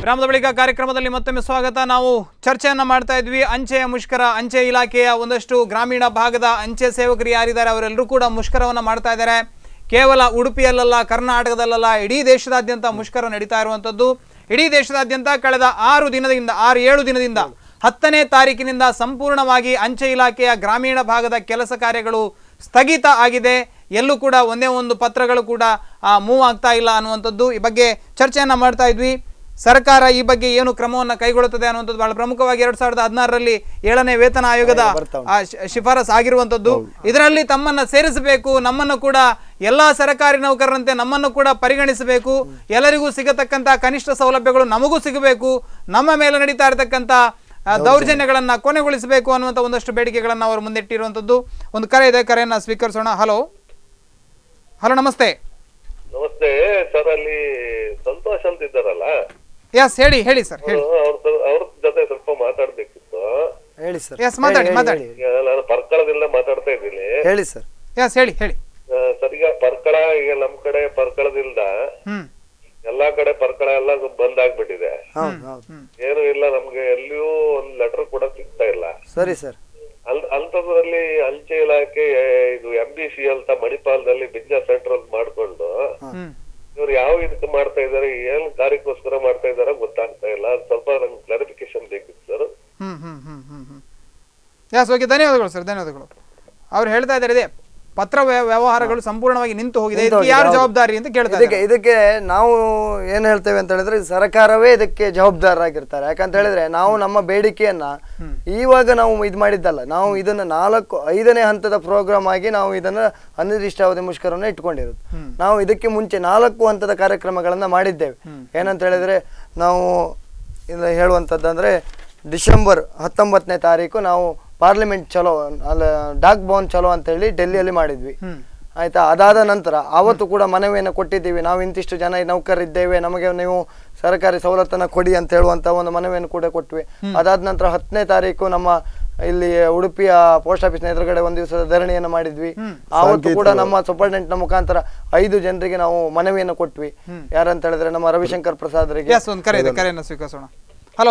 ವಿರಾಮದ ಬಳಿಕ ಕಾರ್ಯಕ್ರಮದಲ್ಲಿ ಮತ್ತೊಮ್ಮೆ ಸ್ವಾಗತ ನಾವು ಚರ್ಚೆಯನ್ನ ಮಾಡ್ತಾ ಇದ್ವಿ ಅಂಚೆಯ ಮುಷ್ಕರ ಅಂಚೆ ಇಲಾಖೆಯ ಒಂದಷ್ಟು ಗ್ರಾಮೀಣ ಭಾಗದ ಅಂಚೆ ಸೇವಕರು ಯಾರಿದ್ದಾರೆ ಅವರೆಲ್ಲರೂ ಕೂಡ ಮುಷ್ಕರವನ್ನ ಮಾಡ್ತಾ ಇದ್ದಾರೆ ಕೇವಲ ಉಡುಪಿಯಲ್ಲ ಕರ್ನಾಟಕದಲ್ಲ ಇಡೀ ದೇಶದಾದ್ಯಂತ ಮುಷ್ಕರ ನಡೀತಾ ಇರುವಂಥದ್ದು ಇಡೀ ದೇಶದಾದ್ಯಂತ ಕಳೆದ ಆರು ದಿನದಿಂದ ಆರು ಏಳು ದಿನದಿಂದ ಹತ್ತನೇ ತಾರೀಕಿನಿಂದ ಸಂಪೂರ್ಣವಾಗಿ ಅಂಚೆ ಇಲಾಖೆಯ ಗ್ರಾಮೀಣ ಭಾಗದ ಕೆಲಸ ಕಾರ್ಯಗಳು ಸ್ಥಗಿತ ಆಗಿದೆ ಎಲ್ಲೂ ಕೂಡ ಒಂದೇ ಒಂದು ಪತ್ರಗಳು ಕೂಡ ಮೂವ್ ಆಗ್ತಾ ಇಲ್ಲ ಅನ್ನುವಂಥದ್ದು ಈ ಬಗ್ಗೆ ಚರ್ಚೆಯನ್ನ ಮಾಡ್ತಾ ಇದ್ವಿ ಸರ್ಕಾರ ಈ ಬಗ್ಗೆ ಏನು ಕ್ರಮವನ್ನು ಕೈಗೊಳ್ಳುತ್ತದೆ ಅನ್ನುವಂಥದ್ದು ಬಹಳ ಪ್ರಮುಖವಾಗಿ ಎರಡ್ ಸಾವಿರದ ಹದಿನಾರರಲ್ಲಿ ಏಳನೇ ವೇತನ ಆಯೋಗದ ಆ, ಶಿ- ಶಿಫಾರಸ್ ಆಗಿರುವಂಥದ್ದು ಇದರಲ್ಲಿ ತಮ್ಮನ್ನ ಸೇರಿಸಬೇಕು ನಮ್ಮನ್ನು ಕೂಡ ಎಲ್ಲಾ ಸರ್ಕಾರಿ ನೌಕರರಂತೆ ನಮ್ಮನ್ನು ಕೂಡ ಪರಿಗಣಿಸಬೇಕು ಎಲ್ಲರಿಗೂ ಸಿಗತಕ್ಕಂತ ಕನಿಷ್ಠ ಸೌಲಭ್ಯಗಳು ನಮಗೂ ಸಿಗಬೇಕು ನಮ್ಮ ಮೇಲೆ ನಡೀತಾ ಇರತಕ್ಕಂತ ಆ, ದೌರ್ಜನ್ಯಗಳನ್ನ ಕೊನೆಗೊಳಿಸಬೇಕು ಅನ್ನುವಂಥ ಒಂದಷ್ಟು ಬೇಡಿಕೆಗಳನ್ನ ಅವರು ಮುಂದಿಟ್ಟಿರುವಂಥದ್ದು ಒಂದು ಕರೆ ಇದೆ ಕರೆಯನ್ನ ಸ್ವೀಕರಿಸೋಣ ಹಲೋ ಹಲೋ ನಮಸ್ತೆ ನಮಸ್ತೆ ಸರ್ ಅಲ್ಲಿ ಸಂತೋಷ್ ಅಂತ ಇದ್ದಾರಲ್ಲ ಎಸ್ ಹೇಳಿ ಹೇಳಿ ಸರ್ ಹೇಳಿ ಅವ್ರ ಅವ್ರ ಜೊತೆ ಸ್ವಲ್ಪ ಮಾತಾಡ್ಬೇಕಿತ್ತು ಹೇಳಿ ಸರ್ ಎಸ್ ಮಾತಾಡಿ ಹೇಳಿ, ಮಾತಾಡಿ ಈಗ ನಾನು ಪರ್ಕಳದಿಂದ ಮಾತಾಡ್ತಾ ಇದ್ದೀನಿ ಹೇಳಿ ಸರ್ ಎಸ್ ಹೇಳಿ ಹೇಳಿ ಆ, ಸರ್ ಈಗ ಪರ್ಕಳ ಈಗ ನಮ್ ಕಡೆ ಪರ್ಕಳದಿಂದ ಹ್ಮ್ ಎಲ್ಲಾ ಕಡೆ ಪರ್ಕಳ ಎಲ್ಲ ಬಂದ್ ಆಗ್ಬಿಟ್ಟಿದೆ ಹೌದು ಹೌದು ಏನು ಇಲ್ಲ ನಮ್ಗೆ ಎಲ್ಲಿಯೂ ಒಂದ್ ಲೆಟರ್ ಕೂಡ ಸಿಗ್ತಾ ಇಲ್ಲ ಸರಿ ಸರ್ ಅಲ್ ಅಂತದ್ರಲ್ಲಿ ಅಂಚೆ ಇಲಾಖೆ ಇದು ಎಂ ಬಿ ಸಿ ಅಂತ ಮಣಿಪಾಲದಲ್ಲಿ ಬಿಸ್ನೆಸ್ ಸೆಂಟರ್ ಅಂತ ಮಾಡ್ಕೊಂಡು ಹ್ಮ್ ಇವ್ರು ಯಾವ ಇದಕ್ಕೆ ಮಾಡ್ತಾ ಇದಾರೆ ಏನ್ ಕಾರ್ಯಕ್ಕೋಸ್ಕರ ಮಾಡ್ತಾ ಇದಾರೆ ಗೊತ್ತಾಗ್ತಾ ಇಲ್ಲ ಅದ್ ಸ್ವಲ್ಪ ನಂಗೆ ಕ್ಲಾರಿಫಿಕೇಶನ್ ಬೇಕಿತ್ತು sir hmm hmm hmm hmm hmm yes okay ಧನ್ಯವಾದಗಳು ಸರ್ ಧನ್ಯವಾದಗಳು ಅವ್ರು ಹೇಳ್ತಾ ಇದ್ದಾರೆ ಇದೆ ಪತ್ರ ವ್ಯ- ವ್ಯವಹಾರಗಳು ಸಂಪೂರ್ಣವಾಗಿ ನಿಂತು ಹೋಗಿದೆ ನಿಂತು ಇದಕ್ಕೆ ಯಾರು ಹೋಗಿದೆ, ಹೌದು. ಜವಾಬ್ದಾರಿ ಅಂತ ಕೇಳ್ತಾ ಇದಕ್ಕೆ ಇದ್ದಾರೆ ಇದಕ್ಕೆ ನಾವು ಏನ್ ಹೇಳ್ತೇವೆ ಅಂತ ಹೇಳಿದ್ರೆ ಸರ್ಕಾರವೇ ಇದಕ್ಕೆ ಜವಾಬ್ದಾರರಾಗಿರ್ತಾರೆ ಯಾಕಂತ ಹೇಳಿದ್ರೆ ನಾವು ನಮ್ಮ ಬೇಡಿಕೆಯನ್ನ ಇವಾಗ ನಾವು ಇದು ಮಾಡಿದ್ದಲ್ಲ ನಾವು ಇದನ್ನ ನಾಲ್ಕು ಐದನೇ ಹಂತದ ಪ್ರೋಗ್ರಾಮ್ ಆಗಿ ನಾವು ಇದನ್ನ ಅನಿರ್ದಿಷ್ಟಾವಧಿ ಮುಷ್ಕರವನ್ನು ಇಟ್ಕೊಂಡಿರೋದು ನಾವು ಇದಕ್ಕೆ ಮುಂಚೆ ನಾಲ್ಕು ಹಂತದ ಕಾರ್ಯಕ್ರಮಗಳನ್ನ ಮಾಡಿದ್ದೇವೆ ಏನಂತ ಹೇಳಿದ್ರೆ ನಾವು ಇದು ಹೇಳುವಂಥದ್ದಂದ್ರೆ ಡಿಸೆಂಬರ್ ಹತ್ತೊಂಬತ್ತನೇ ತಾರೀಕು ನಾವು ಪಾರ್ಲಿಮೆಂಟ್ ಚಲೋ ಅಲ್ಲ ಡಾಕ್ ಭವನ್ ಚಲೋ ಅಂತ ಹೇಳಿ ಡೆಲ್ಲಿಯಲ್ಲಿ ಮಾಡಿದ್ವಿ ಆಯ್ತಾ ಅದಾದ ನಂತರ ಆವತ್ತು ಕೂಡ ಮನವಿಯನ್ನು ಕೊಟ್ಟಿದ್ದೀವಿ ನಾವು ಇಂತಿಷ್ಟು ಜನ ನೌಕರರಿದ್ದೇವೆ ನಮಗೆ ನೀವು ಸರ್ಕಾರಿ ಸವಲತ್ತನ್ನ ಕೊಡಿ ಅಂತ ಹೇಳುವಂತ ಒಂದು ಮನವಿಯನ್ನು ಕೂಡ ಕೊಟ್ವಿ ಅದಾದ ನಂತರ ಹತ್ತನೇ ತಾರೀಕು ನಮ್ಮ ಇಲ್ಲಿ ಉಡುಪಿಯ ಪೋಸ್ಟ್ ಆಫೀಸ್ನ ಎದುರುಗಡೆ ಒಂದು ದಿವಸದ ಧರಣಿಯನ್ನು ಮಾಡಿದ್ವಿ ಆವತ್ತು ಕೂಡ ನಮ್ಮ ಸೂಪರ್ಡೆಂಟ್ನ ಮುಖಾಂತರ ಐದು ಜನರಿಗೆ ನಾವು ಮನವಿಯನ್ನು ಕೊಟ್ವಿ ಯಾರಂತ ಹೇಳಿದ್ರೆ ನಮ್ಮ ರವಿಶಂಕರ್ ಪ್ರಸಾದ್ರಿಗೆ ಎಸ್ ಒಂದು ಕರೆ ಇದೆ ಕರೆಯನ್ನು ಸ್ವೀಕರಿಸೋಣ ಹಲೋ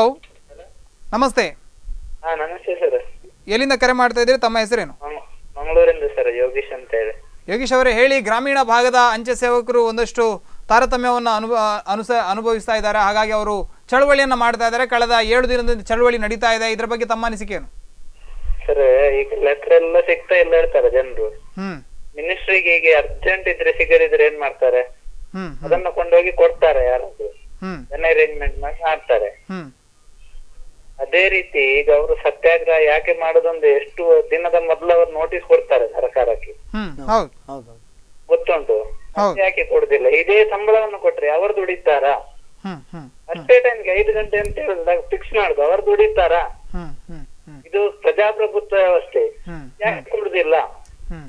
ನಮಸ್ತೆ ಹಾ ನಮಸ್ತೆ ಸರ್ ಎಲ್ಲಿಂದ ಕರೆ ಮಾಡ್ತಾ ಇದ್ದೀರಿ ತಮ್ಮ ಹೆಸರೇನು ಮಂಗಳೂರಿಂದ ಸರ್ ಯೋಗೀಶ್ ಅಂತ ಹೇಳಿ ಯೋಗೀಶ್ ಅವರೇ ಹೇಳಿ ಗ್ರಾಮೀಣ ಭಾಗದ ಅಂಚೆ ಸೇವಕರು ಒಂದಷ್ಟು ತಾರತಮ್ಯವನ್ನು ಅನುಭವ ಅನುಸ ಅನುಭವಿಸ್ತಾ ಇದ್ದಾರೆ ಹಾಗಾಗಿ ಅವರು ಚಳವಳಿಯನ್ನ ಮಾಡ್ತಾ ಇದ್ದಾರೆ ಕಳೆದ ಏಳು ದಿನದಿಂದ ಚಳವಳಿ ನಡೀತಾ ಇದೆ ಇದರ ಬಗ್ಗೆ ತಮ್ಮ ಅನಿಸಿಕೆ ಏನು ಸರ್ ಈಗ ಲೆಟರ್ ಎಲ್ಲ ಸಿಗ್ತಾ ಇಲ್ಲ ಹೇಳ್ತಾರೆ ಜನರು ಹ್ಮ್ ಮಿನಿಸ್ಟ್ರಿಗೆ ಈಗ ಅರ್ಜೆಂಟ್ ಇದ್ರೆ ಸಿಗದಿದ್ರೆ ಏನ್ ಮಾಡ್ತಾರೆ ಹ್ಮ್ ಹ್ಮ್ ಅದನ್ನ ಕೊಂಡೋಗಿ ಕೊಡ್ತಾರೆ ಯಾರಾದ್ರು ಹ್ಮ್ ಜನ ಅರೇಂಜ್ಮೆಂಟ್ ಮಾಡಿ ಮಾಡ್ತಾರೆ ಹ್ಮ್ ಅದೇ ರೀತಿ ಈಗ ಅವರು ಸತ್ಯಾಗ್ರಹ ಯಾಕೆ ಮಾಡುದಂದ್ರೆ ಎಷ್ಟು ದಿನದ ಮೊದಲು ಅವರು ನೋಟಿಸ್ ಕೊಡ್ತಾರೆ ಸರ್ಕಾರಕ್ಕೆ ಹ್ಮ್ ಹೌದು ಹೌದು ಗೊತ್ತುಂಟು ಹೌದು. ಯಾಕೆ ಕೊಡುದಿಲ್ಲ ಇದೇ ಸಂಬಳವನ್ನು ಕೊಟ್ರೆ ಅವರು ದುಡಿತಾರಾ ಹ್ಮ್ ಹ್ಮ್ ಅಷ್ಟೇ ಟೈಮ್ಗೆ ಐದು ಗಂಟೆ ಅಂತ ಹೇಳಿದಾಗ ಫಿಕ್ಸ್ ಮಾಡುದು ಅವರು ದುಡಿತಾರಾ ಹ್ಮ್ ಹ್ಮ್ ಹ್ಮ್ ಇದು ಪ್ರಜಾಪ್ರಭುತ್ವ ವ್ಯವಸ್ಥೆ ಹ್ಮ್ ಯಾಕೆ ಕೊಡುದಿಲ್ಲ ಹ್ಮ್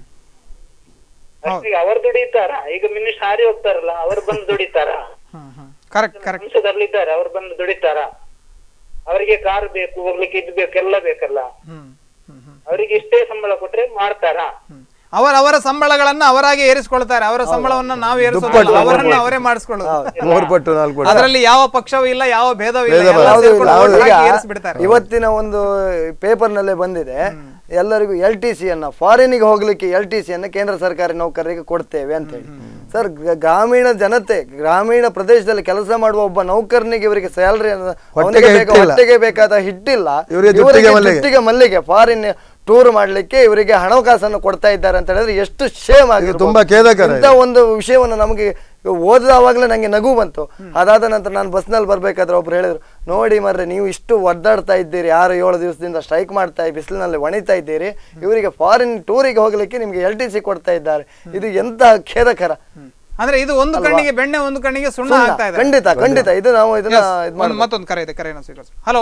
ಅಷ್ಟಿಗೆ ಅವರು ದುಡಿತಾರ ಈಗ ಮಿನಿಸ್ಟರ್ ಹಾರಿ ಹೋಗ್ತಾರಲ್ಲ ಅವ್ರು ಬಂದು ದುಡಿತಾರ ಹ್ಮ್ ಹ್ಮ್ ಕರೆಕ್ಟ್ ಕರೆಕ್ಟ್ ಅಂಶದಲ್ಲಿದ್ದಾರೆ ಅವ್ರು ಬಂದು ದುಡಿತಾರ ಅವರಿಗೆ ಕಾರ್ ಬೇಕು ಹೋಗ್ಲಿಕ್ಕೆ ಇದು ಬೇಕು ಎಲ್ಲ ಬೇಕಲ್ಲ ಹ್ಮ್ ಹ್ಮ್ ಹ್ಮ್ ಅವರಿಗೆ ಇಷ್ಟೇ ಸಂಬಳ ಕೊಟ್ರೆ ಮಾಡ್ತಾರ ಹ್ಮ್. ಅವರ ಅವರ ಸಂಬಳಗಳನ್ನ ಅವರಾಗೆ ಏರಿಸ್ಕೊಳ್ತಾರೆ ಅವರ ಸಂಬಳವನ್ನ ನಾವು ಏರಿಸೋದಿಲ್ಲ ಅವರನ್ನ ಅವರೇ ಮಾಡಿಸ್ಕೊಳ್ಳೋದು ಮೂರು ಪಟ್ಟು ನಾಲ್ಕು ಪಟ್ಟು ಅದರಲ್ಲಿ ಯಾವ ಪಕ್ಷವೂ ಇಲ್ಲ ಯಾವ ಭೇದವೂ ಇಲ್ಲ ಭೇದ ಎಲ್ಲ ಯಾವ್ದು ಸೇರ್ಕೊಂಡು ಇಲ್ಲ. ಒಟ್ಟಾಗಿ ಈಗ ಏರಿಸ್ಬಿಡ್ತಾರೆ ಇವತ್ತಿನ ಒಂದು ಪೇಪರ್ ನಲ್ಲೇ ಬಂದಿದೆ ಎಲ್ಲರಿಗೂ ಎಲ್ ಟಿ ಸಿ ಅನ್ನ ಫಾರಿನಿಗೆ ಹೋಗ್ಲಿಕ್ಕೆ ಎಲ್ ಟಿ ಸಿ ಅನ್ನ ಕೇಂದ್ರ ಸರ್ಕಾರಿ ನೌಕರರಿಗೆ ಕೊಡ್ತೇವೆ ಅಂತ ಹೇಳಿ ಸರ್ ಗ್ರ- ಗ್ರಾಮೀಣ ಜನತೆ ಗ್ರಾಮೀಣ ಪ್ರದೇಶದಲ್ಲಿ ಕೆಲಸ ಮಾಡುವ ಒಬ್ಬ ನೌಕರನಿಗೆ ಇವರಿಗೆ ಸ್ಯಾಲರಿ ಹೊಟ್ಟೆಗೆ ಹಿಟ್ಟಿಲ್ಲ. ಹೊಟ್ಟೆಗೆ ಬೇಕಾದ ಹಿಟ್ಟಿಲ್ಲ ಇವರಿಗೆ ಇವರಿಗೆ ಜುಟ್ಟಿಗೆ ಮಲ್ಲಿಗೆ. ಜುಟ್ಟಿಗೆ ಮಲ್ಲಿಗೆ ಫಾರಿನ್ ಟೂರ್ ಮಾಡ್ಲಿಕ್ಕೆ ಇವರಿಗೆ ಹಣಕಾಸನ್ನು ಕೊಡ್ತಾ ಇದ್ದಾರೆ ಅಂತ ಹೇಳಿದ್ರೆ ಎಷ್ಟು ಶೇಮ್ ಆಗಿ ತುಂಬಾ ಖೇದಕರ ಇಂಥ ಒಂದು ವಿಷಯವನ್ನು ನಮಗೆ ಓದಿದಾವಾಗಲೇ ನನಗೆ ನಗು ಬಂತು ಅದಾದ ನಂತರ ನಾನು ಬಸ್ನಲ್ಲಿ ಬರ್ಬೇಕಾದ್ರೆ ಒಬ್ರು ಹೇಳಿದ್ರು ನೋಡಿ ಮರ್ರೆ ನೀವು ಇಷ್ಟು ಒದ್ದಾಡ್ತಾ ಇದ್ದೀರಿ ಆರು ಏಳು ದಿವಸದಿಂದ ಸ್ಟ್ರೈಕ್ ಮಾಡ್ತಾ ಬಿಸಿಲಿನಲ್ಲಿ ಒಣಿತಾ ಇದ್ದೀರಿ ಇವರಿಗೆ ಫಾರಿನ್ ಟೂರಿಗೆ ಹೋಗ್ಲಿಕ್ಕೆ ನಿಮ್ಗೆ ಎಲ್ ಟಿ ಸಿ ಕೊಡ್ತಾ ಇದ್ದಾರೆ ಇದು ಎಂತ ಖೇದಕರ ಅಂದ್ರೆ ಇದು ಒಂದು ಕಣ್ಣಿಗೆ ಬೆಣ್ಣೆ ಒಂದು ಕಣ್ಣಿಗೆ ಸುಣ್ಣ ಸುಣ್ಣ. ಆಗ್ತಾ ಇದೆ ಖಂಡಿತ ಖಂಡಿತ ಇದು ನಾವು ಇದನ್ನ Yes, ಇದು ಒಂದು ಮಾಡ್ಬೇಕು. ಮತ್ತೊಂದು ಕರೆ ಇದೆ ಕರೆಯನ್ನು ಸ್ವೀಕರಿಸಿ ಹಲೋ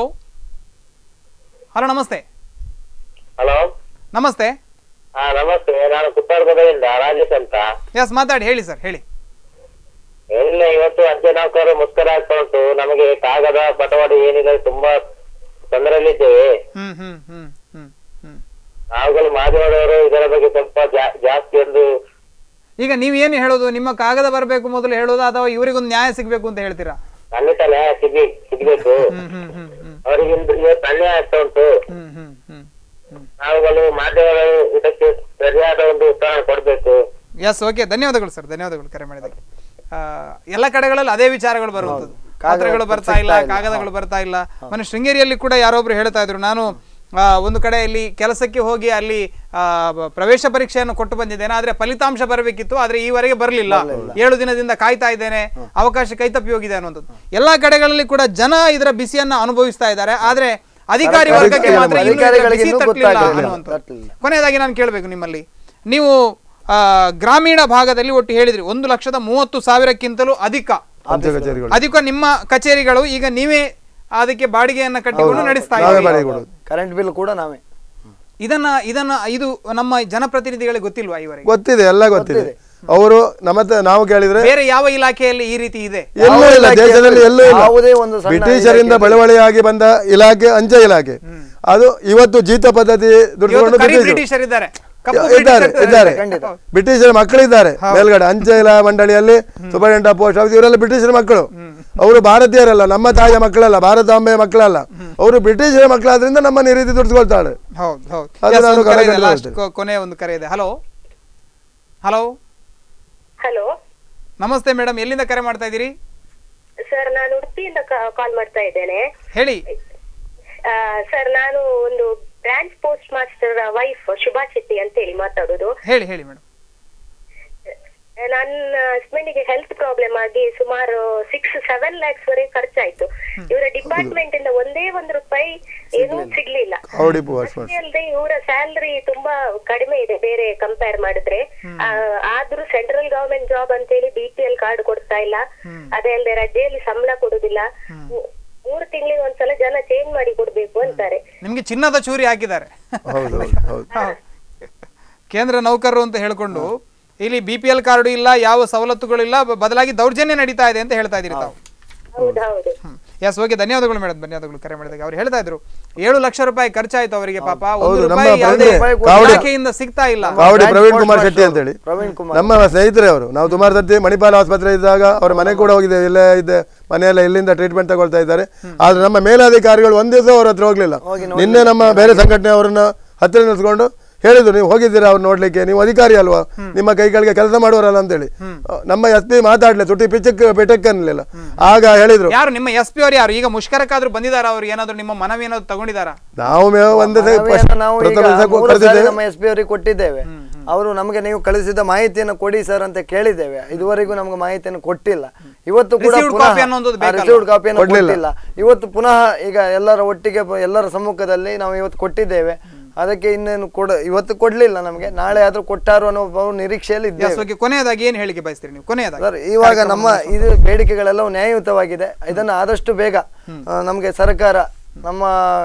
ಹಲೋ ನಮಸ್ತೆ ಹಲೋ ನಮಸ್ತೆ ಹಾ ನಮಸ್ತೆ ನಾನು ಕುತ್ತಾರ್ಗದಿಂದ ರಾಜೇಶ್ ಅಂತ ಎಸ್ ಮಾತಾಡಿ ಹೇಳಿ ಸರ್ ಹೇಳಿ ಇಲ್ಲ ಇವತ್ತು ಅಂಚೆ ನೌಕರರು ಮುಷ್ಕರ ಆಗ್ತಾ ಉಂಟು ನಮಗೆ ಕಾಗದ ಬಟವಾಡಿ ಏನಿಲ್ಲ ತುಂಬಾ ತೊಂದರೆಯಲ್ಲಿದ್ದೇವೆ ಹ್ಮ್ ಹ್ಮ್ ಹ್ಮ್ ಹ್ಮ್ ಹ್ಮ್ ನಾವುಗಳು ಮಾಧ್ಯಮದವರು ಇದರ ಬಗ್ಗೆ ಸ್ವಲ್ಪ ಜಾ- ಜಾಸ್ತಿ ಒಂದು ಈಗ ನೀವು ಏನು ಹೇಳೋದು ನಿಮ್ಮ ಕಾಗದ ಬರಬೇಕು ಮೊದಲು ಹೇಳೋದು ಅಥವಾ ಇವರಿಗೊಂದು ನ್ಯಾಯ ಸಿಗಬೇಕು ಅಂತ ಹೇಳ್ತೀರಾ ಖಂಡಿತನೇ ಸಿಗಿ ಸಿಗ್ಬೇಕು ಹ್ಮ್ ಹ್ಮ್ ಹ್ಮ್ ಹ್ಮ್ ಅವರಿಗೆ ಇಂದು- ಇವತ್ತು ಅನ್ಯಾಯ ಆಗ್ತಾ ಉಂಟು ಹ್ಮ್ ಹ್ಮ್ ಹ್ಮ್ ಹ್ಮ್ ನಾವುಗಳು ಮಾಧ್ಯಮಗಳು ಇದಕ್ಕೆ ಸರಿಯಾದ ಒಂದು ಉತ್ತರ ಕೊಡ್ಬೇಕು ಎಸ್ ಓಕೆ ಧನ್ಯವಾದಗಳು ಸರ್ ಧನ್ಯವಾದಗಳು ಕರೆ ಮಾಡಿದ್ದಕ್ಕೆ ಆ, ಎಲ್ಲ ಕಡೆಗಳಲ್ಲಿ ಅದೇ ವಿಚಾರಗಳು ಬರುವಂಥದ್ದು ಪತ್ರಗಳು ಬರ್ತಾ ಇಲ್ಲ ಕಾಗದಗಳು ಬರ್ತಾ ಇಲ್ಲ ಮೊನ್ನೆ ಶೃಂಗೇರಿಯಲ್ಲಿ ಕೂಡ ಯಾರೊಬ್ರು ಹೇಳ್ತಾ ಇದ್ರು ನಾನು ಆ, ಒಂದು ಕಡೆಯಲ್ಲಿ ಕೆಲಸಕ್ಕೆ ಹೋಗಿ ಅಲ್ಲಿ ಆ, ಬ- ಪ್ರವೇಶ ಪರೀಕ್ಷೆಯನ್ನು ಕೊಟ್ಟು ಬಂದಿದ್ದೇನೆ ಆದ್ರೆ ಫಲಿತಾಂಶ ಬರಬೇಕಿತ್ತು ಆದ್ರೆ ಈವರೆಗೆ ಬರಲಿಲ್ಲ ಏಳು ದಿನದಿಂದ ಕಾಯ್ತಾ ಇದ್ದೇನೆ ಅವಕಾಶ ಕೈತಪ್ಪಿ ಹೋಗಿದೆ ಅನ್ನುವಂಥದ್ದು ಎಲ್ಲಾ ಕಡೆಗಳಲ್ಲಿ ಕೂಡ ಜನ ಇದರ ಬಿಸಿಯನ್ನ ಅನುಭವಿಸ್ತಾ ಇದ್ದಾರೆ ಆದ್ರೆ ಅಧಿಕಾರಿ ವರ್ಗಕ್ಕೆ ಮಾತ್ರ ಇನ್ನೂ ಇದರ ಅಧಿಕಾರಿಗಳಿಗೆ ಬಿಸಿ ಇನ್ನೂ ತಟ್ಟಲಿಲ್ಲ ಗೊತ್ತಾಗಿಲ್ಲ. ಅನ್ನುವಂಥದ್ದು ತಟ್ಟಲಿಲ್ಲ. ಕೊನೆಯದಾಗಿ ನಾನು ಕೇಳಬೇಕು ನಿಮ್ಮಲ್ಲಿ ನೀವು ಆ, ಗ್ರಾಮೀಣ ಭಾಗದಲ್ಲಿ ಒಟ್ಟು ಹೇಳಿದ್ರಿ ಒಂದು ಲಕ್ಷದ ಮೂವತ್ತು ಸಾವಿರಕ್ಕಿಂತಲೂ ಅಧಿಕ ಅಂಚೆ ಕಚೇರಿಗಳು ಅಧಿಕ ನಿಮ್ಮ ಕಚೇರಿಗಳು ಈಗ ನೀವೇ ಅದಕ್ಕೆ ಬಾಡಿಗೆಯನ್ನ ಕಟ್ಟಿಕೊಂಡು ನಡೆಸ್ತಾ ನಾವೇ ಇದ್ದೀರಿ ಬಾಡಿಗೆ ಕೊಡೋದು ಕರೆಂಟ್ ಬಿಲ್ ಕೂಡ ನಾವೇ ಇದನ್ನ ಇದನ್ನ ಇದು ನಮ್ಮ ಜನಪ್ರತಿನಿಧಿಗಳಿಗೆ ಗೊತ್ತಿಲ್ವಾ ಇವರಿಗೆ ಗೊತ್ತಿದೆ ಎಲ್ಲ ಗೊತ್ತಿದೆ ಅವರು ನಮ್ಮ ಹತ್ರ ನಾವು ಕೇಳಿದ್ರೆ ಬೇರೆ ಯಾವ ಇಲಾಖೆಯಲ್ಲಿ ಈ ರೀತಿ ಇದೆ ಎಲ್ಲೂ ಇಲ್ಲ ಇಲಾಖೆ ದೇಶದಲ್ಲಿ ಎಲ್ಲೂ ಇಲ್ಲ ಯಾವುದೇ ಒಂದು ಸಣ್ಣ ಬ್ರಿಟಿಷರಿಂದ ಇಲಾಖೆ ಬಳವಳಿಯಾಗಿ ಬಂದ ಇಲಾಖೆ ಅಂಚೆ ಇಲಾಖೆ ಅದು ಇವತ್ತು ಜೀತ ಪದ್ಧತಿ ದುಡ್ಕೊಂಡು ಇವತ್ತು ಕರಿ ಬ್ರಿಟಿಷರು ಬ್ರಿಟಿಷರ್ ಇದ್ದಾರೆ ಕಪ್ಪು ಇದ್ದಾರೆ ಬ್ರಿಟಿಷರ್ ಇದ್ದಾರೆ ಖಂಡಿತ. ಬ್ರಿಟಿಷರ ಮಕ್ಕಳಿದ್ದಾರೆ ಮೇಲ್ಗಡೆ ಅಂಚೆ ಇಲಾ ಮಂಡಳಿಯಲ್ಲಿ ಸೂಪರಿಂಟೆಂಡೆಂಟ್ ಪೋಸ್ಟ್ ಆಫೀಸ್ ಇವರೆಲ್ಲ ಬ್ರಿಟಿಷರ ಮಕ್ಕಳು ಅವರು ಭಾರತೀಯರಲ್ಲ ನಮ್ಮ ತಾಯಿಯ ಮಕ್ಕಳಲ್ಲ ಭಾರತಾಂಬೆಯ ಮಕ್ಕಳಲ್ಲ ಅವರು ಬ್ರಿಟಿಷರ ಮಕ್ಕಳಾದ್ರಿಂದ ನಮ್ಮನ್ನು ಈ ರೀತಿ ದುಡಿಸ್ಕೊಳ್ತಾಳೆ ಹೌದು ಹೌದು ಅದು Yes, ನಾನು ಒಂದು ಕರೆ ಇದೆ, ಗಮನದಲ್ಲಿ last ಇರ್ತೇನೆ. ಕೊ- ಕೊನೆಯ ಒಂದು ಕರೆ ಇದೆ ಹಲೋ ಹಲೋ ಹಲೋ ನಮಸ್ತೆ ಮೇಡಮ್ ಎಲ್ಲಿಂದ ಕರೆ ಮಾಡ್ತಾ ಇದ್ದೀರಿ ಸರ್ ನಾನು ಉಡುಪಿಯಿಂದ ಕಾಲ್ ಮಾಡ್ತಾ ಇದ್ದೇನೆ ಹೇಳಿ ಆ, ಸರ್ ನಾನು ಒಂದು branch post master wife Shubha Shetty ಅಂತ ಹೇಳಿ ಮಾತಾಡೋದು ಹೇಳಿ ಹೇಳಿ ಮೇಡಮ್ ನನ್ನ ಹಸ್ಬೆಂಡಿಗೆ ಹೆಲ್ತ್ ಪ್ರಾಬ್ಲಮ್ ಆಗಿ ಸುಮಾರು ಸಿಕ್ಸ್ ಸೆವೆನ್ ಲ್ಯಾಕ್ಸ್ ವರೆಗೆ ಖರ್ಚಾಯ್ತು ಇವರ ಡಿಪಾರ್ಟ್ಮೆಂಟ್ ಇಂದ ಒಂದೇ ಒಂದು ರೂಪಾಯಿ ಏನೂ ಸಿಗ್ಲಿಲ್ಲ ಹೌಡಿ ಪೋಸ್ಟ್ ಅಷ್ಟೇ ಅಲ್ಲದೆ ಇವರ ಸ್ಯಾಲರಿ ತುಂಬಾ ಕಡಿಮೆ ಇದೆ ಬೇರೆ ಕಂಪೇರ್ ಮಾಡಿದ್ರೆ ಆ, ಆದ್ರೂ ಸೆಂಟ್ರಲ್ ಗವರ್ಮೆಂಟ್ ಜಾಬ್ ಅಂತ ಹೇಳಿ ಬಿ ಪಿ ಎಲ್ ಕಾರ್ಡ್ ಕೊಡ್ತಾ ಇಲ್ಲ ಅದೇ ಅಲ್ಲದೆ ರಜೆಯಲ್ಲಿ ಸಂಬಳ ಕೊಡುದಿಲ್ಲ ಮೂ- ಮೂರು ತಿಂಗಳಿಗೆ ಒಂದ್ಸಲ ಜನ ಚೇಂಜ್ ಮಾಡಿ ಕೊಡ್ಬೇಕು ಅಂತಾರೆ ನಿಮ್ಗೆ ಚಿನ್ನದ ಚೂರಿ ಹಾಕಿದ್ದಾರೆ ಹೌದು ಹೌದು ಹೌದು ಹೌದು. ಕೇಂದ್ರ ನೌಕರರು ಅಂತ ಹೇಳ್ಕೊಂಡು ಇಲ್ಲಿ ಬಿ ಪಿ ಎಲ್ ಕಾರ್ಡು ಇಲ್ಲ ಯಾವ ಸವಲತ್ತುಗಳಿಲ್ಲ ಬ- ಬದಲಾಗಿ ದೌರ್ಜನ್ಯ ನಡೀತಾ ಇದೆ ಅಂತ ಹೇಳ್ತಾ ಇದ್ದೀರಿ ತಾವು ಹೌದೌದು ಎಸ್ ಓಕೆ ಧನ್ಯವಾದಗಳು ಮೇಡಮ್ ಧನ್ಯವಾದಗಳು ಕರೆ ಮಾಡಿದಾಗ ಅವ್ರು ಹೇಳ್ತಾ ಇದ್ರು ಏಳು ಲಕ್ಷ ರೂಪಾಯಿ ಖರ್ಚಾಯ್ತು ಅವರಿಗೆ ಪಾಪ ಒಂದು ಹೌದು, ನಮ್ಮ ರೂಪಾಯಿ ಯಾವುದೇ ಪ್ರವೀಣ್ ಕಾವಡಿ- ಇಲಾಖೆಯಿಂದ ಸಿಗ್ತಾ ಇಲ್ಲ Kavadi branch Praveen post Kumar master Shetty ಅಂತೇಳಿ ಪ್ರವೀಣ್ ಕುಮಾರ್ ನಮ್ಮ ಸ್ನೇಹಿತರೆ ಅವರು ನಾವು ಸುಮಾರು ಸರ್ತಿ ಮಣಿಪಾಲ ಆಸ್ಪತ್ರೆ ಇದ್ದಾಗ ಅವರ ಮನೆ ಕೂಡ ಹೋಗಿದ್ದೇವೆ ಇಲ್ಲೇ ಇದ್ದೆ ಮನೆಯಲ್ಲ ಇಲ್ಲಿಂದ ಟ್ರೀಟ್ಮೆಂಟ್ ತಗೊಳ್ತಾ ಇದ್ದಾರೆ ಆದ್ರೆ ನಮ್ಮ ಮೇಲಾಧಿಕಾರಿಗಳು ಒಂದ್ ದಿವಸ ಅವ್ರ ಹತ್ರ ಹೋಗ್ಲಿಲ್ಲ ನಿನ್ನೆ ನಮ್ಮ ಬೇರೆ ಸಂಘಟನೆ ಅವರನ್ನ ಹತ್ತಿರ ನಿಲ್ಸ್ಕೊಂಡು ಹೇಳಿದ್ರು ನೀವು ಹೋಗಿದ್ದೀರಾ ಅವ್ರು ನೋಡ್ಲಿಕ್ಕೆ ನೀವು ಅಧಿಕಾರಿ ಅಲ್ವಾ ನಿಮ್ಮ ಕೈಗಳಿಗೆ ಕೆಲಸ ಮಾಡುವರಲ್ಲ ಅಂತೇಳಿ ನಮ್ಮ ಎಸ್ ಪಿ ಮಾತಾಡ್ಲಿ ತುಟಿ ಪಿಚಕ್ ಪಿಟಕ್ ಅನ್ನಲಿಲ್ಲ ಆಗ ಹೇಳಿದ್ರು ಯಾರು ನಿಮ್ಮ ಎಸ್ ಪಿ ಅವ್ರು ಯಾರು ಈಗ ಮುಷ್ಕರಕ್ಕಾದ್ರೂ ಬಂದಿದಾರ ಅವ್ರು ಏನಾದ್ರು ನಿಮ್ಮ ಮನವಿ ಏನಾದ್ರು ತಗೊಂಡಿದಾರಾ ನಾವು ಮೇ- ಒಂದು ಸ- ಮನವಿಯನ್ನ ನಾವು ಈಗ ಪ್ರಥಮ ದಿವಸ ಮೂರು ಸಾರಿ ಕರೆದಿದ್ದೇವೆ ನಮ್ಮ ಎಸ್ ಪಿ ಅವರಿಗೆ ಕೊಟ್ಟಿದ್ದೇವೆ ಅವರು ನಮಗೆ ನೀವು ಕಳಿಸಿದ ಮಾಹಿತಿಯನ್ನು ಕೊಡಿ ಸರ್ ಅಂತ ಕೇಳಿದ್ದೇವೆ ಇದುವರೆಗೂ ನಮಗೆ ಮಾಹಿತಿಯನ್ನು ಕೊಟ್ಟಿಲ್ಲ ಇವತ್ತು ಕೂಡ Received copy ಅನ್ನೋದು ಬೇಕಲ್ಲ? ರಿಸೀವ್ಡ್ ಕಾಪಿಯನ್ನು ಕೊಡ್ಲಿಲ್ಲ. ಕೊಟ್ಟಿಲ್ಲ ಇವತ್ತು ಪುನಃ ಈಗ ಎಲ್ಲರ ಒಟ್ಟಿಗೆ ಬ- ಎಲ್ಲರ ಸಮ್ಮುಖದಲ್ಲಿ ನಾವು ಇವತ್ತು ಕೊಟ್ಟಿದ್ದೇವೆ ಅದಕ್ಕೆ ಇನ್ನೇನು ಕೊಡ ಇವತ್ತು ಕೊಡ್ಲಿಲ್ಲ ನಮಗೆ ನಾಳೆ ಆದ್ರೂ ಕೊಟ್ಟಾರು ಅನ್ನೋ ಬಹು ನಿರೀಕ್ಷೆಯಲ್ಲಿ ಎಸ್ ಇದ್ದೇವೆ ಓಕೆ ಕೊನೆಯದಾಗಿ ಏನ್ ಹೇಳಿಕೆ ಬಯಸ್ತೀರಿ ನೀವು ಕೊನೆಯದಾಗಿ ಸರ್ ಇವಾಗ ನಮ್ಮ ಇದು ಬೇಡಿಕೆಗಳೆಲ್ಲವೂ ನ್ಯಾಯಯುತವಾಗಿದೆ ಇದನ್ನು ಆದಷ್ಟು ಬೇಗ ಆ, ನಮಗೆ ಸರ್ಕಾರ ನಮ್ಮ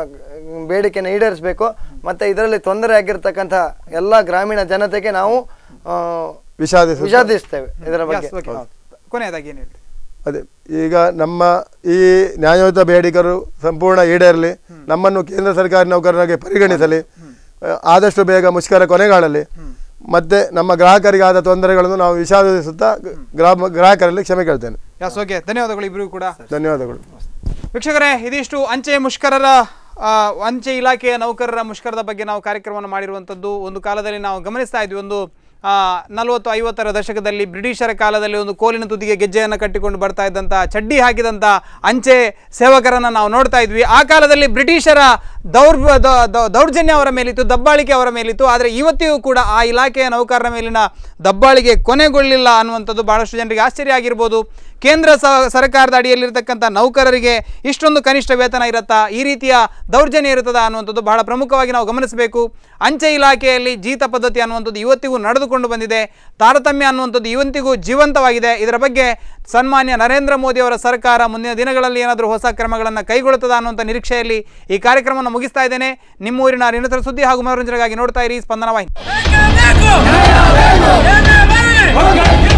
ಬೇಡಿಕೆನ ಈಡೇರಿಸಬೇಕು ಮತ್ತೆ ಇದರಲ್ಲಿ ತೊಂದರೆ ಆಗಿರ್ತಕ್ಕಂಥ ಎಲ್ಲ ಗ್ರಾಮೀಣ ಜನತೆಗೆ ನಾವು ಆ, ವಿಷಾದಿಸುತ್ತಾ- ವಿಷಾದಿಸ್ತೇವೆ ಇದರ Yes, ಬಗ್ಗೆ okay. ಕೊನೆಯದಾಗಿ ಏನ್ ಹೇಳ್ತೀರಿ ಅದೇ ಈಗ ನಮ್ಮ ಈ ನ್ಯಾಯಯುತ ಬೇಡಿಕರು ಸಂಪೂರ್ಣ ಈಡೇರಲಿ ನಮ್ಮನ್ನು ಕೇಂದ್ರ ಸರ್ಕಾರಿ ನೌಕರರಾಗಿ ಪರಿಗಣಿಸಲಿ ಆ, ಆದಷ್ಟು ಬೇಗ ಮುಷ್ಕರ ಕೊನೆಗಾಣಲಿ ಮತ್ತೆ ನಮ್ಮ ಗ್ರಾಹಕರಿಗೆ ಆದ ತೊಂದರೆಗಳನ್ನು ನಾವು ವಿಷಾದಿಸುತ್ತಾ ಗ್ರಾಮ ಗ್ರಾಹಕರಲ್ಲಿ ಕ್ಷಮೆ ಕೇಳ್ತೇನೆ ಎಸ್ ಓಕೆ ಧನ್ಯವಾದಗಳು ಇಬ್ಬರಿಗೂ ಕೂಡ ಧನ್ಯವಾದಗಳು ವೀಕ್ಷಕರೇ ಇದಿಷ್ಟು ಅಂಚೆ ಮುಷ್ಕರರ ಆ, ಅಂಚೆ ಇಲಾಖೆಯ ನೌಕರರ ಮುಷ್ಕರದ ಬಗ್ಗೆ ನಾವು ಕಾರ್ಯಕ್ರಮವನ್ನು ಮಾಡಿರುವಂಥದ್ದು ಒಂದು ಕಾಲದಲ್ಲಿ ನಾವು ಗಮನಿಸ್ತಾ ಇದ್ವಿ ಒಂದು ಆ, ನಲವತ್ತು ಐವತ್ತರ ದಶಕದಲ್ಲಿ ಬ್ರಿಟಿಷರ ಕಾಲದಲ್ಲಿ ಒಂದು ಕೋಲಿನ ತುದಿಗೆ ಗೆಜ್ಜೆಯನ್ನು ಕಟ್ಟಿಕೊಂಡು ಬರ್ತಾ ಇದ್ದಂಥ ಚಡ್ಡಿ ಹಾಕಿದಂಥ ಅಂಚೆ ಸೇವಕರನ್ನು ನಾವು ನೋಡ್ತಾ ಇದ್ವಿ ಆ ಕಾಲದಲ್ಲಿ ಬ್ರಿಟಿಷರ ದೌರ್ ದ- ದ- ದೌರ್ಜನ್ಯ ಅವರ ಮೇಲಿತ್ತು ದಬ್ಬಾಳಿಕೆ ಅವರ ಮೇಲಿತ್ತು ಆದರೆ ಇವತ್ತಿಗೂ ಕೂಡ ಆ ಇಲಾಖೆಯ ನೌಕರರ ಮೇಲಿನ ದಬ್ಬಾಳಿಕೆ ಕೊನೆಗೊಳ್ಳಿಲ್ಲ ಅನ್ನುವಂಥದ್ದು ಬಹಳಷ್ಟು ಜನರಿಗೆ ಆಶ್ಚರ್ಯ ಆಗಿರ್ಬೋದು ಕೇಂದ್ರ ಸ ಸರ್ಕಾರದ ಅಡಿಯಲ್ಲಿರ್ತಕ್ಕಂಥ ನೌಕರರಿಗೆ ಇಷ್ಟೊಂದು ಕನಿಷ್ಠ ವೇತನ ಇರುತ್ತಾ ಈ ರೀತಿಯ ದೌರ್ಜನ್ಯ ಇರುತ್ತದಾ ಅನ್ನುವಂಥದ್ದು ಬಹಳ ಪ್ರಮುಖವಾಗಿ ನಾವು ಗಮನಿಸಬೇಕು ಅಂಚೆ ಇಲಾಖೆಯಲ್ಲಿ ಜೀತ ಪದ್ಧತಿ ಅನ್ನುವಂಥದ್ದು ಇವತ್ತಿಗೂ ನಡೆದುಕೊಂಡು ಬಂದಿದೆ ತಾರತಮ್ಯ ಅನ್ನುವಂಥದ್ದು ಇವತ್ತಿಗೂ ಜೀವಂತವಾಗಿದೆ ಇದರ ಬಗ್ಗೆ ಸನ್ಮಾನ್ಯ ನರೇಂದ್ರ ಮೋದಿ ಅವರ ಸರ್ಕಾರ ಮುಂದಿನ ದಿನಗಳಲ್ಲಿ ಏನಾದರೂ ಹೊಸ ಕ್ರಮಗಳನ್ನು ಕೈಗೊಳ್ಳುತ್ತದಾ ಅನ್ನುವಂಥ ನಿರೀಕ್ಷೆಯಲ್ಲಿ ಈ ಕಾರ್ಯಕ್ರಮವನ್ನು ಮುಗಿಸ್ತಾ ಇದ್ದೇನೆ ನಿಮ್ಮೂರಿನ ನಿರಂತರ ಸುದ್ದಿ ಹಾಗೂ ಮನೋರಂಜನೆಗಾಗಿ ನೋಡ್ತಾ ಇರಿ ಸ್ಪಂದನ ವಾಹಿನಿ ಬೇಕು ಬೇಕು